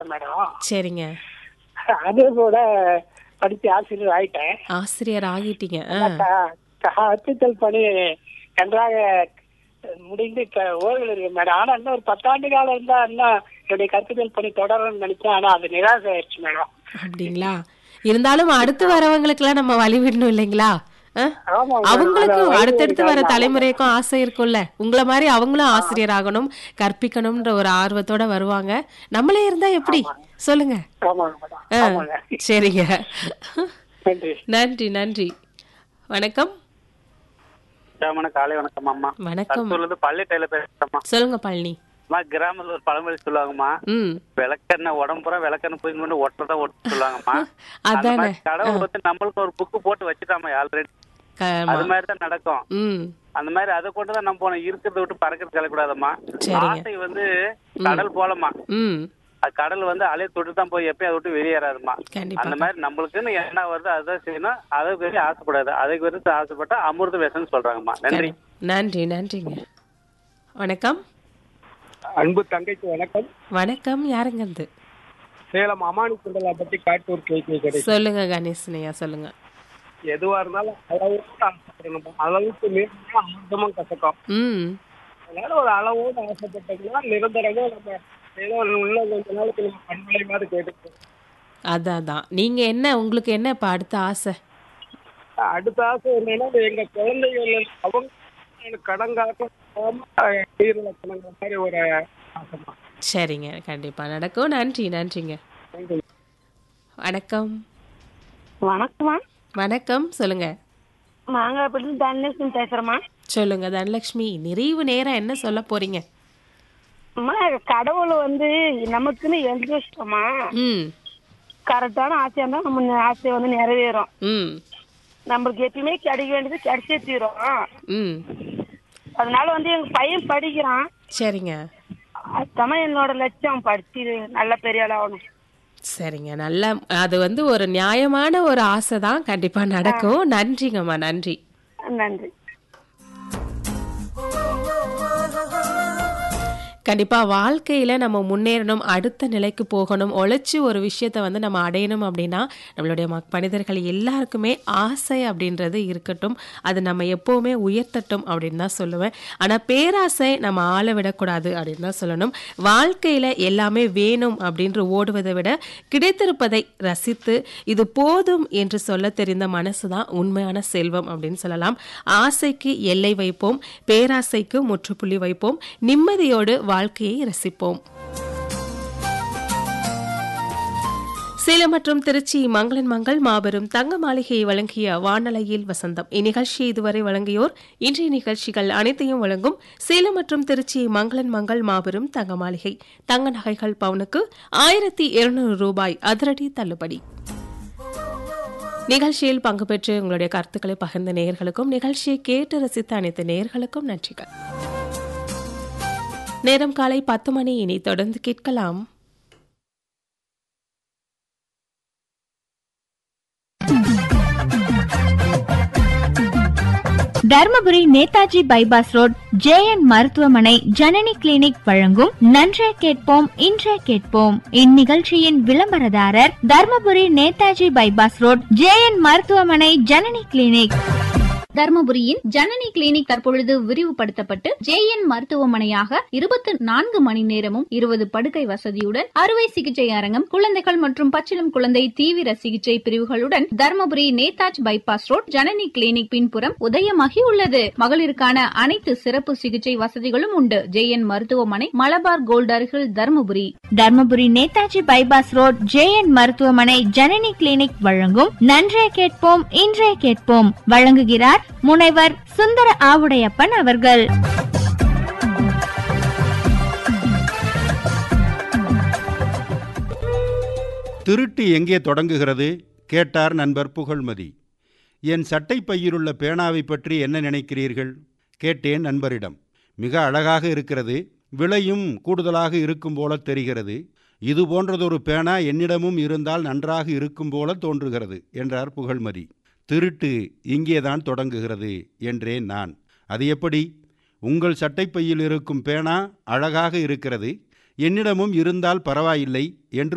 படிச்சேன் மேடம் சரிங்க அதே போல படிச்சு ஆசிரியர் ஆயிட்டேன் ஆசிரியர் ஆகிட்டீங்க ஆ க- கற்பித்தல் பணி நன்றாக முடிந்து இப்ப ஓய்வில் இருக்கு மேடம் ஆனா இன்னும் ஒரு பத்தாண்டு காலம் இருந்தா இன்னும் என்னுடைய கற்பித்தல் பணி தொடரும்னு நினைச்சேன் ஆனா அது நிராசை ஆயிடுச்சு மேடம் அப்படிங்களா இருந்தாலும் அடுத்து வரவங்களுக்கெல்லாம் நம்ம வழி விடணும் இல்லைங்களா ஆ? ஆமா மேடம். அவங்களுக்கும் அதான் அடுத்தடுத்து வர ஆமா. தலைமுறைக்கும் ஆசை இருக்கும்ல உங்கள மாதிரி அவங்களும் ஆசிரியர் ஆகணும் கற்பிக்கணும்ன்ற ஒரு ஆர்வத்தோட வருவாங்க நம்மளே இருந்தா எப்படி சொல்லுங்க ஆமாங்க மேடம் ஆ, ஆமாங்க சரிங்க நன்றி நன்றி நன்றி வணக்கம் வணக்கம் காலை வணக்கம் அம்மா வணக்கம் கருத்தூர்ல இருந்து பள்ளி டைல பேசுறேம்மா சொல்லுங்க பழனி அம்மா கிராமத்துல ஒரு பழமொழி சொல்லுவாங்கம்மா ம் விளக்கெண்ணெய் உடம்புற விளக்கெண்ணெய் போய் கொண்டு ஒட்டுறதா ஒட்டு சொல்லுவாங்கம்மா அந்த அதானே மாதிரி கடவுள் வந்து நம்மளுக்கு ஒரு புக்கு போட்டு வச்சுட்டாமா ஆல்ரெடி க- அது மாதிரி தான் நடக்கும் ம் அந்த மாதிரி அதை கொண்டு தான் நம்ம போனோம் இருக்கிறத விட்டு பறக்கிறது கிளக்கூடாதம்மா சரிங்க. ஆசை வந்து கடல் போலமா ம் அது கடல் வந்து அலையை தொட்டு தான் போய் எப்பயும் அதை விட்டு வெளியேறாதுமா கண்டிப்பா அந்த மாதிரி நம்மளுக்குன்னு என்ன வருதோ அதான் செய்யணும் அதை பெரிய ஆசைப்படாது அதுக்கு வெறுத்து ஆசைப்பட்டா அமிர்த விஷம்னு சொல்றாங்கம்மா நன்றி நன்றி நன்றிங்க வணக்கம் அன்பு தங்கைக்கு வணக்கம் வணக்கம் யாருங்க இருந்து சேலம் அமானி குண்டலா பத்தி காட்டூர் கேள்வி கிடைக்கும் சொல்லுங்க கணேசனையா சொல்லுங்க எதுவா இருந்தாலும் அளவோடு ஆசைப்படணும் அளவுக்கு மீறினா அமிர்தமும் கசக்கும் ம் அதனால ஒரு அளவோடு ஆசைப்பட்டோம்னா நிரந்தரமா நம்ம ஏதோ ஒரு உள்ள கொஞ்ச நாளுக்கு நம்ம பண்பலை மாதிரி கேட்டுப்போம் அதான் அதான் நீங்க என்ன உங்களுக்கு என்ன இப்ப அடுத்த ஆசை அடுத்த ஆசை என்னன்னா எங்க குழந்தைகள் அவங்க கடங்காக்க உயிரிழக்கணுங்கிற மாதிரி ஒரு ஆசைமா சரிங்க கண்டிப்பா நடக்கும் நன்றி நன்றிங்க நன்றி வணக்கம் வணக்கம்மா வணக்கம் சொல்லுங்க மாங்காப்பட்டி தனலட்சுமி பேசுறேம்மா சொல்லுங்க தனலட்சுமி நிறைவு நேரம் என்ன சொல்ல போறீங்க அம்மா கடவுள் வந்து நமக்குன்னு எழுதி வச்சிட்டோமா ம் கரெக்டான ஆசையா இருந்தா நம்ம ஆசை வந்து நிறைவேறும் ம் நம்மளுக்கு எப்பயுமே கிடைக்க வேண்டியது கிடைச்சே தீரும் ம் அதனால வந்து எங்க பையன் படிக்கிறான் சரிங்க அதுதான் என்னோட லட்சியம் படிச்சு நல்ல பெரிய ஆள் ஆகணும் சரிங்க நல்ல அது வந்து ஒரு நியாயமான ஒரு ஆசை தான் கண்டிப்பா நடக்கும் நன்றிங்கம்மா நன்றி நன்றி கண்டிப்பா வாழ்க்கையில நம்ம முன்னேறணும் அடுத்த நிலைக்கு போகணும் உழைச்சி ஒரு விஷயத்தை வந்து நம்ம அடையணும் அப்படின்னா நம்மளுடைய மக் மனிதர்கள் எல்லாருக்குமே ஆசை அப்படின்றது இருக்கட்டும் அது நம்ம எப்பவுமே உயர்த்தட்டும் அப்படின்னு தான் சொல்லுவேன் ஆனா பேராசை நம்ம ஆள விடக்கூடாது அப்படின்னு தான் சொல்லணும் வாழ்க்கையில எல்லாமே வேணும் அப்படின்று ஓடுவதை விட கிடைத்திருப்பதை ரசித்து இது போதும் என்று சொல்ல தெரிந்த மனசு தான் உண்மையான செல்வம் அப்படின்னு சொல்லலாம் ஆசைக்கு எல்லை வைப்போம் பேராசைக்கு முற்றுப்புள்ளி வைப்போம் நிம்மதியோடு வாழ்க்கையை ரசிப்போம் சேலம் மற்றும் திருச்சி மங்களன் மங்கள் மாபெரும் தங்க மாளிகையை வழங்கிய வானலையில் வசந்தம் இந்நிகழ்ச்சியை இதுவரை வழங்கியோர் இன்றைய நிகழ்ச்சிகள் அனைத்தையும் வழங்கும் சேலம் மற்றும் திருச்சி மங்களன் மங்கள் மாபெரும் தங்க மாளிகை தங்க நகைகள் பவுனுக்கு ஆயிரத்தி இருநூறு ரூபாய் அதிரடி தள்ளுபடி நிகழ்ச்சியில் பங்கு பெற்று உங்களுடைய கருத்துக்களை பகிர்ந்த நேயர்களுக்கும் நிகழ்ச்சியை கேட்டு ரசித்த அனைத்து நேயர்களுக்கும் நன்றிகள் நேரம் காலை பத்து மணி இனி தொடர்ந்து கேட்கலாம் Dharmapuri Netaji bypass road JN மருத்துவமனை ஜனனி கிளினிக் வழங்கும் நன்றே கேட்போம் இன்றே கேட்போம் இந்நிகழ்ச்சியின் விளம்பரதாரர் Dharmapuri Netaji bypass road JN மருத்துவமனை ஜனனி கிளினிக் தர்மபுரியின் ஜனனி கிளினிக் தற்பொழுது விரிவுபடுத்தப்பட்டு ஜேஎன் மருத்துவமனையாக இருபத்தி நான்கு மணி நேரமும் இருபது படுக்கை வசதியுடன் அறுவை சிகிச்சை அரங்கம் குழந்தைகள் மற்றும் பச்சிளம் குழந்தை தீவிர சிகிச்சை பிரிவுகளுடன் Dharmapuri Netaji bypass road Janani clinic பின்புறம் உதயமாகி உள்ளது மகளிருக்கான அனைத்து சிறப்பு சிகிச்சை வசதிகளும் உண்டு ஜேஎன் மருத்துவமனை மலபார் கோல்ட் அருகில் Dharmapuri Dharmapuri Netaji bypass road JN மருத்துவமனை ஜனனி கிளினிக் வழங்கும் நன்றே கேட்போம் இன்றே கேட்போம் வழங்குகிறார் முனைவர் சுந்தர ஆவுடையப்பன் அவர்கள் திருட்டு எங்கே தொடங்குகிறது கேட்டார் நண்பர் புகழ்மதி என் சட்டை பையிலுள்ள பேனாவை பற்றி என்ன நினைக்கிறீர்கள் கேட்டேன் நண்பரிடம் மிக அழகாக இருக்கிறது விலையும் கூடுதலாக இருக்கும் போல தெரிகிறது இது போன்றதொரு பேனா என்னிடமும் இருந்தால் நன்றாக இருக்கும் போல தோன்றுகிறது என்றார் புகழ்மதி திருட்டு இங்கேதான் தொடங்குகிறது என்றேன் நான் அது எப்படி உங்கள் சட்டைப்பையில் இருக்கும் பேனா அழகாக இருக்கிறது என்னிடமும் இருந்தால் பரவாயில்லை என்று